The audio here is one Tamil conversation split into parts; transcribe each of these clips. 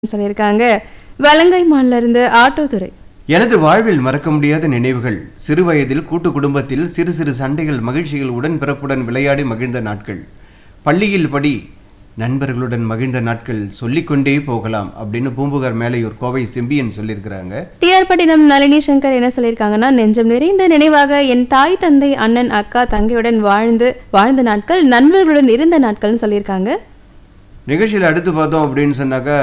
சொல்லியிருக்காங்க வலங்கைமான்ல இருந்து ஆட்டோதுறை எனது வாழ்வில் மறக்க முடியாத நினைவுகள் சிறு வயதில் கூட்டு குடும்பத்தில் சிறு சிறு சண்டைகள் மகிழ்ச்சிகள் உடன்பிறப்புடன் விளையாடி மகிழ்ந்த நாட்கள் பள்ளியில் படி நண்பர்களுடன் மகிழ்ந்த நாட்கள் சொல்லிக்கொண்டே போகலாம் அப்படின்னு பூம்புகார் மேலையூர் கோவை செம்பியன் சொல்லியிருக்கிறாங்க டிஆர் பட்டினம் நளினி சங்கர் என்ன சொல்லியிருக்காங்கன்னா நெஞ்சம் நிறைந்த நினைவாக என் தாய் தந்தை அண்ணன் அக்கா தங்கையுடன் வாழ்ந்து வாழ்ந்த நாட்கள் நண்பர்களுடன் இருந்த நாட்கள்னு சொல்லியிருக்காங்க நிகழ்ச்சியில் அடுத்து பார்த்தோம் அப்படின்னு சொன்னாக்கா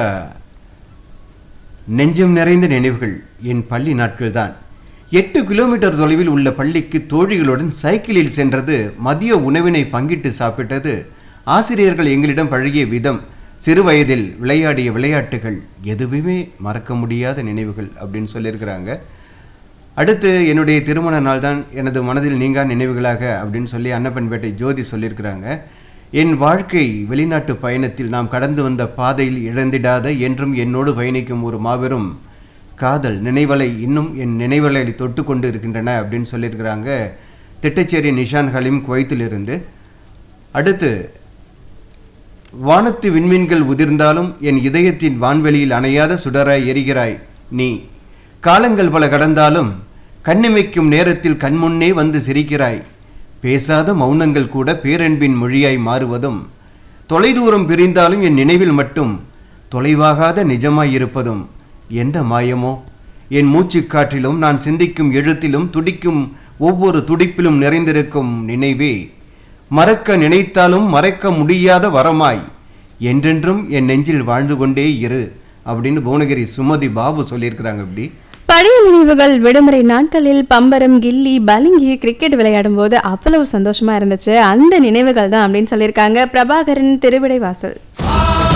நெஞ்சம் நிறைந்த நினைவுகள் என் பள்ளி நாட்கள்தான் எட்டு கிலோமீட்டர் தொலைவில் உள்ள பள்ளிக்கு தோழிகளுடன் சைக்கிளில் சென்றது மதிய உணவினை பங்கிட்டு சாப்பிட்டது ஆசிரியர்கள் எங்களிடம் பழகிய விதம் சிறு வயதில் விளையாடிய விளையாட்டுகள் எதுவுமே மறக்க முடியாத நினைவுகள் அப்படின்னு சொல்லியிருக்கிறாங்க அடுத்து என்னுடைய திருமண நாள் தான் எனது மனதில் நீங்கா நினைவுகளாக அப்படின்னு சொல்லி அன்னப்பன்பேட்டை ஜோதி சொல்லியிருக்கிறாங்க என் வாழ்க்கை வெளிநாட்டு பயணத்தில் நாம் கடந்து வந்த பாதையில் இழந்திடாத என்றும் என்னோடு பயணிக்கும் ஒரு மாபெரும் காதல் நினைவலை இன்னும் என் நினைவலை தொட்டு கொண்டு இருக்கின்றன அப்படின்னு சொல்லியிருக்கிறாங்க திட்டச்சேரி நிஷான் ஹலீம் குவைத்திலிருந்து அடுத்து வானத்து விண்மீன்கள் உதிர்ந்தாலும் என் இதயத்தின் வான்வெளியில் அணையாத சுடராய் எரிகிறாய் நீ காலங்கள் பல கடந்தாலும் கண்ணிமைக்கும் நேரத்தில் கண்முன்னே வந்து சிரிக்கிறாய் பேசாத மௌனங்கள் கூட பேரன்பின் மொழியாய் மாறுவதும் தொலைதூரம் பிரிந்தாலும் என் நினைவில் மட்டும் தொலைவாகாத நிஜமாய் இருப்பதும் எந்த மாயமோ என் மூச்சுக் காற்றிலும் நான் சிந்திக்கும் எழுத்திலும் துடிக்கும் ஒவ்வொரு துடிப்பிலும் நிறைந்திருக்கும் நினைவே மறக்க நினைத்தாலும் மறைக்க முடியாத வரமாய் என்றென்றும் என் நெஞ்சில் வாழ்ந்து கொண்டே இரு அப்படின்னு புவனகிரி சுமதி பாபு சொல்லியிருக்கிறாங்க இப்படி பழைய நினைவுகள் விடுமுறை நாட்களில் பம்பரம் கில்லி பலிங்கி கிரிக்கெட் விளையாடும் போது அவ்வளவு சந்தோஷமா இருந்துச்சு அந்த நினைவுகள் தான் அப்படின்னு சொல்லியிருக்காங்க பிரபாகரன் திருவிடை வாசல்